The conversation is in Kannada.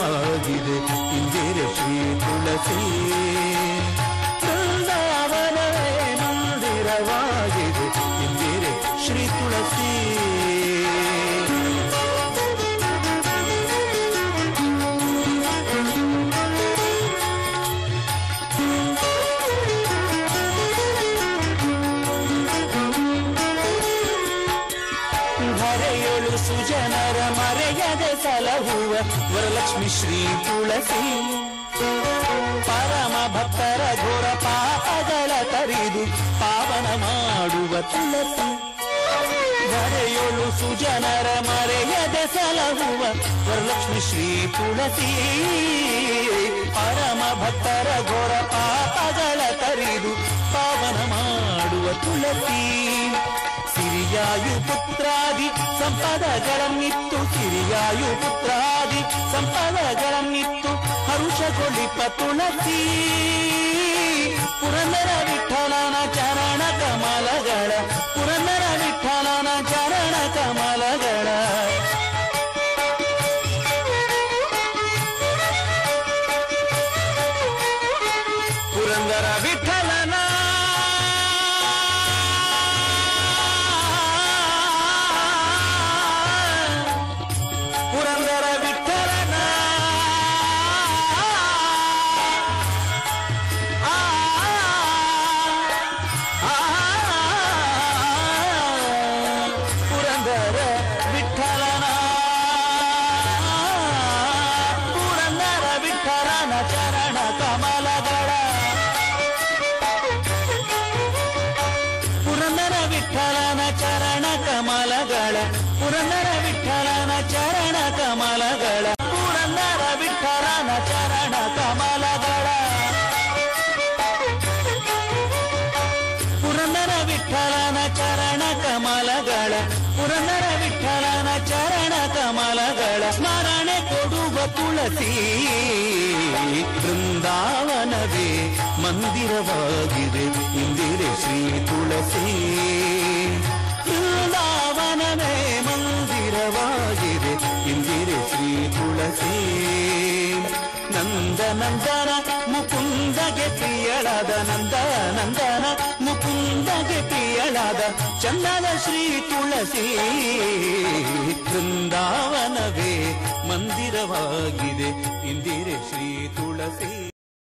ಮಂದಿರವಾಗಿದೆ ಇಂದಿರೆ ಶ್ರೀ ತುಳಸಿ ಬೃಂದಾವನವೇ ಮಂದಿರವಾಗಿದೆ ಇಂದಿರೆ ಶ್ರೀ ತುಳಸಿ ಧರೆಯೊಳು ಸುಜನರ ಮರೆಯದೆ ಸಲಹುವ ವರಲಕ್ಷ್ಮಿ ಶ್ರೀ ತುಳಸಿ ಪರಮ ಭಕ್ತರ ಘೋರ ಪಾಪಗಳ ತರಿದು ಪಾವನ ಮಾಡುವ ತುಳಸಿ ಧರೆಯೊಳು ಸುಜನರ ಮರೆಯದೆ ಸಲಹುವ ವರಲಕ್ಷ್ಮಿ ಶ್ರೀ ತುಳಸಿ ಪರಮ ಭಕ್ತರ ಘೋರ ಪಾಪಗಳ ತರಿದು ಪಾವನ ಮಾಡುವ ತುಳಸಿ ಸಿರಿಯಾಯು ಪುತ್ರಾದಿ ಸಂಪದಗಳನ್ನಿತ್ತು ಸಿರಿಯಾಯು ಪುತ್ರಾದಿ ಸಂಪದಗಳನ್ನಿತ್ತು ಹರುಷಗೊಳಿಪ ತುಳಸಿ ಪುರಂದರ ವಿಠಲನ ಚರಣ ಕಮಲಗಳ ಪುರಂದರ ವಿಠಲನ ಚರಣ ಕಮಲಗಳ ಪುರಂದರ ವಿಠಲನ ಪುರಂದರ ವಿಠಲನ ಆ, ಆ, ಪುರಂದರ ವಿಠಲನ ಪುರಂದರ ವಿಠಲನ ಚರಣ ಕಮಲಗಳ ಪುರಂದರ ವಿಠಲನ ಚರಣ ಕಮಲಗಳ ಪುರಂದರ ವಿಠಲನ ಚರಣ ಕಮಲಗಳ ಪುರಂದರ ವಿಠಲನ ಚರಣ ಕಮಲಗಳ ಪುರಂದರ ವಿಠಲನ ಚರಣ ಕಮಲಗಳ ಪುರಂದರ ವಿಠಲನ ಚರಣ ಕಮಲಗಳ ಸ್ಮರಣೆ ಕೊಡುವ ತುಳಸಿ ಬೃಂದಾವನವೇ ಮಂದಿರವಾಗಿದೆ ಇಂದಿರೆ ಶ್ರೀ ತುಳಸಿ ಬೃಂದಾವನವೇ ಮಂದಿರವಾಗಿದೆ ಇಂದಿರೆ ಶ್ರೀ ತುಳಸಿ ನಂದ ನಂದನ ಮುಕುಂದಗೆ ಪ್ರಿಯಳಾದ ನಂದ ನಂದನ ಮುಕುಂದಗೆ ಪ್ರಿಯಳಾದ ಚಂದನ ಶ್ರೀ ತುಳಸಿ ಬೃಂದಾವನವೇ ಮಂದಿರವಾಗಿದೆ ಇಂದಿರೆ ಶ್ರೀ ತುಳಸಿ